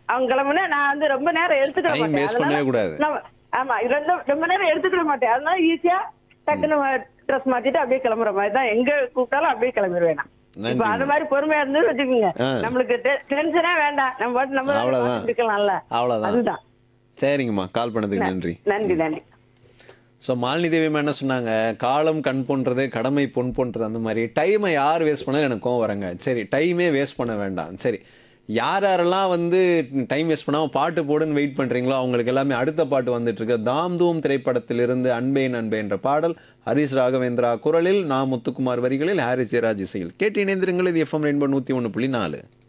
அவங்க கிளம்புனா நான் வந்து ரொம்ப நேரம் எடுத்துக்கிற Time மாட்டேன் waste பண்ணவே அதனால கூடாது. நம்ம- ஆமா ரொம்ப ரொம்ப நேரம் எடுத்துக்கிற மாட்டேன் அதனால ஈஸியா டக்குன்னு ட்ரெஸ் மாத்திட்டு அப்படியே கிளம்புற மாதிரி தான் எங்க கூப்பிட்டாலும் அப்படியே கிளம்பிடுவேன் நான் நன்றி. இப்ப அந்த மாதிரி பொறுமையா இருந்து வச்சுக்கோங்க ஆ. நம்மளுக்கு டென்ஷனே வேண்டாம் நம்ம பாட்டு நம்ம வேலையை அவ்வளவுதான். பார்த்துட்டு இருக்கலாம்ல அவ்வளவுதான். அதுதான் சரிங்கம்மா கால் பண்ணதுக்கு நன்றி நன்றி நன்றி ஸோ மாலினி தேவியம்மா என்ன சொன்னாங்க காலம் கண் போன்றது கடமை பொன் போன்றது அந்த மாதிரி டைமை யார் வேஸ்ட் பண்ணாலும் எனக்கு கோவம் வரங்க சரி டைமே வேஸ்ட் பண்ண வேண்டாம் சரி யார் யாரெல்லாம் வந்து டைம் வேஸ்ட் பண்ணாமல் பாட்டு போடுன்னு வெயிட் பண்ணுறீங்களோ அவங்களுக்கு எல்லாமே அடுத்த பாட்டு வந்துட்டு இருக்கு தாம் தூம் திரைப்படத்திலிருந்து அன்பேன் அன்பே என்ற பாடல் ஹரிஷ் ராகவேந்திரா குரலில் நா முத்துக்குமார் வரிகளில் ஹாரிஸ் ஜெயராஜ் இசையில் கேட்டு இணைந்திருங்கள் இது எஃப்எம் ரெயின்போ நூற்றி ஒன்று புள்ளி நாலு